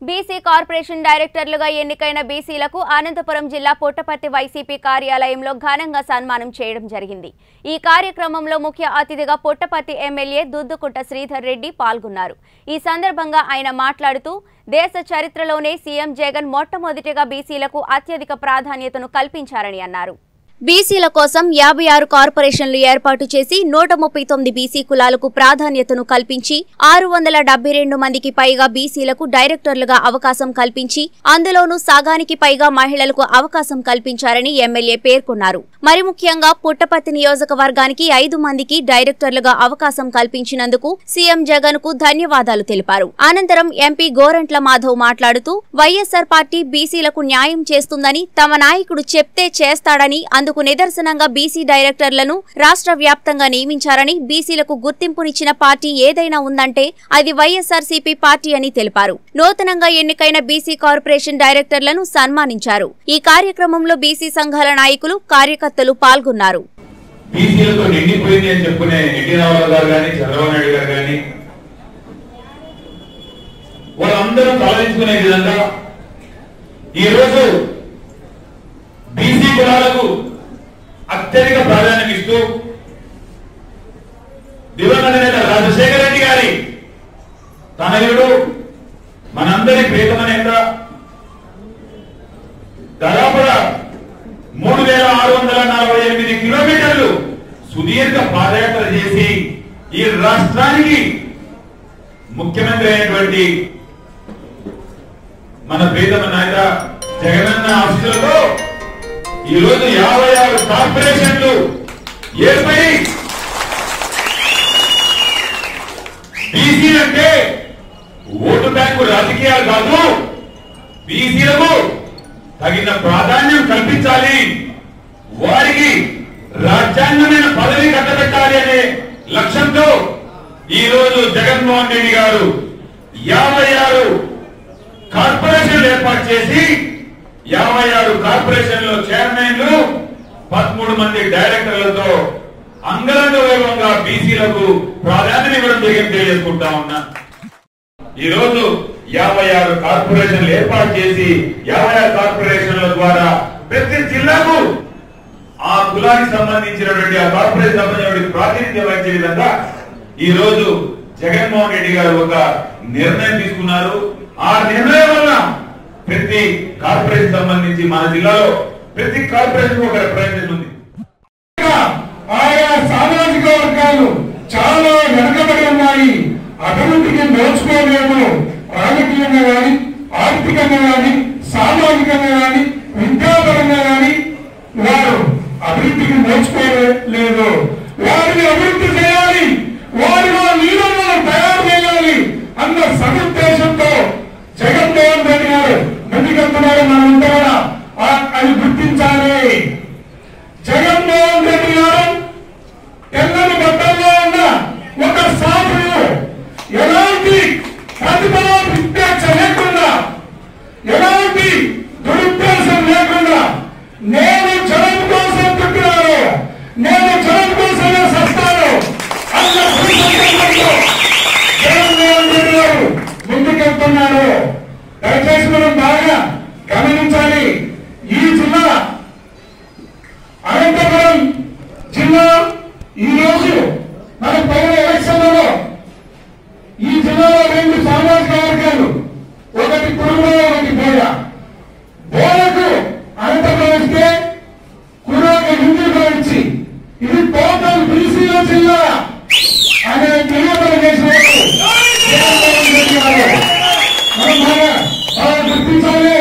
BC corporation డైరెక్టర్లుగా ఎన్నికైన బీసీలకు అనంతపురం జిల్లా పుట్టపర్తి వైసీపీ కార్యాలయంలో ఘనంగా సన్మానం చేయడం జరిగింది ఈ కార్యక్రమంలో ముఖ్య అతిథిగా పుట్టపర్తి ఎమ్మెల్యే దుద్దుకుంట శ్రీధర్ రెడ్డి పాల్గొన్నారు ఈ సందర్భంగా ఆయన మాట్లాడుతూ దేశ చరిత్రలోనే సీఎం జగన్ మొట్టమొదటిగా బీసీలకు అత్యధిక ప్రాధాన్యతను కల్పించారని అన్నారు బీసీల కోసం యాభై ఆరు కార్పొరేషన్లు ఏర్పాటు చేసి నూట ముప్పై తొమ్మిది బీసీ కులాలకు ప్రాధాన్యతను కల్పించి ఆరు వందల డెబ్బై రెండు మందికి పైగా బీసీలకు డైరెక్టర్లుగా అవకాశం కల్పించి అందులోనూ సగానికి పైగా మహిళలకు అవకాశం కల్పించారని ఎమ్మెల్యే పేర్కొన్నారు మరి ముఖ్యంగా పుట్టపర్తి నియోజకవర్గానికి ఐదు మందికి డైరెక్టర్లుగా అవకాశం కల్పించినందుకు సీఎం జగన్ కు ధన్యవాదాలు తెలిపారు అనంతరం ఎంపీ గోరంట్ల మాధవ్ మాట్లాడుతూ వైఎస్సార్ పార్టీ బీసీలకు న్యాయం చేస్తుందని తమ నాయకుడు చెప్తే చేస్తాడని అందుకు నిదర్శనంగా బీసీ డైరెక్టర్లను రాష్ట్ర వ్యాప్తంగా నియమించారని బీసీలకు గుర్తింపునిచ్చిన పార్టీ ఏదైనా ఉందంటే అది వైఎస్ఆర్సీపీ పార్టీ అని తెలిపారు నూతనంగా ఎన్నికైన బీసీ కార్పొరేషన్ డైరెక్టర్లను సన్మానించారు ఈ కార్యక్రమంలో బీసీ సంఘాల నాయకులు కార్యకర్తలు పాల్గొన్నారు బీసీలతో నిండిపోయింది అని చెప్పుకునే ఎన్టీ రామారావు గారు కానీ చంద్రబాబు నాయుడు గారు కానీ వాళ్ళందరూ తలదించుకునే విధంగా ఈరోజు బీసీ కులాలకు అత్యధిక ప్రాధాన్యం ఇస్తూ దివంగత నేత రాజశేఖర రెడ్డి గారి తనయుడు మనందరి ప్రియతమ నేత దాదాపుగా మూడు వేల ఆరు వందల నలభై ఎనిమిది కిలోమీటర్లు సుదీర్ఘ పాదయాత్ర చేసి ఈ రాష్ట్రానికి ముఖ్యమంత్రి అయినటువంటి మన ప్రీతమ నాయక జగనన్న ఆశీస్సులతో ఈ రోజు యాభై ఆరు కార్పొరేషన్లు ఏర్పడి బీసీ అంటే ఓటు బ్యాంకు రాజకీయాలు కాదు బీసీలకు తగిన ప్రాధాన్యం కల్పించాలి వారికి రాజ్యాంగమైన పదవి కట్టబెట్టాలి అనే లక్ష్యంతో ఈ రోజు జగన్మోహన్ రెడ్డి గారు యాభై ఆరు కార్పొరేషన్లు ఏర్పాటు చేసి యాభై ఆరు కార్పొరేషన్లో చైర్మన్లు పదమూడు మంది డైరెక్టర్లతో అంగరంగ వైభవంగా బీసీలకు ప్రాధాన్యం ఇవ్వడం జరిగింది తెలియజేసుకుంటా ఉన్నా ఈ రోజు యాభై ఆరు కార్పొరేషన్లు ఏర్పాటు చేసి యాభై ఆరు కార్పొరేషన్ల ద్వారా ప్రతి జిల్లాకు ఆ కులానికి సంబంధించినటువంటి ఆ కార్పొరేషన్ సంబంధించినటువంటి ప్రాతినిధ్యం వహించే విధంగా ఈ రోజు జగన్మోహన్ రెడ్డి గారు ఒక నిర్ణయం తీసుకున్నారు ఆ నిర్ణయం వల్ల ప్రతి కార్పొరేషన్ సంబంధించి మన జిల్లాలో ప్రతి కార్పొరేషన్ ఒక రిప్రజెంటేషన్ ఉంది ఆయా సామాజిక వర్గాలు చాలా వెనకబడి ఉన్నాయి అభివృద్ధికి నోచుకోలేము రాజకీయంగా గాని ఆర్థికంగా గాని సామాజికంగా గాని విద్యాపరంగా గాని వారు అభివృద్ధికి నోచుకోలేదు వారిని అభివృద్ధి చేయాలి వారిలో లీడర్లను తయారు చేయాలి అన్న సదుద్దేశంతో జగన్మోహన్ రెడ్డి గారు ముందుకెళ్తున్నారు మనంతా కూడా ఆ- అది గుర్తించాలి జగన్మోహన్ రెడ్డి గారు తెల్లని బట్టల్లో ఉన్న ఒక సాధువు ఎలాంటి ప్రతిభ విద్యాక్ష లేకుండా ఎలాంటి దురుద్దేశం లేకుండా నేను జనం కోసం పుట్టినాను నేను జనం కోసమే సస్తాను అన్న సంకల్పంతో జగన్మోహన్ రెడ్డి గారు ముందుకెళ్తున్నారు దయచేసి మనం బాగా గమనించాలి ఈ జిల్లా అనంతపురం జిల్లా ఈ రోజు మన పైన ఎలక్షన్లలో ఈ జిల్లాలో రెండు సామాజిక వర్గాలు ఒకటి కురుమ ఒకటి బోయ బోయకు అనంతపురం ఇస్తే కురుమకు హిందూగా ఇచ్చి ఇది టోటల్ బీసీల జిల్లా అనే నివేదన చేసినప్పుడు జగన్మోహన్ రెడ్డి గారు మనం బాగా బాగా గుర్తించాలి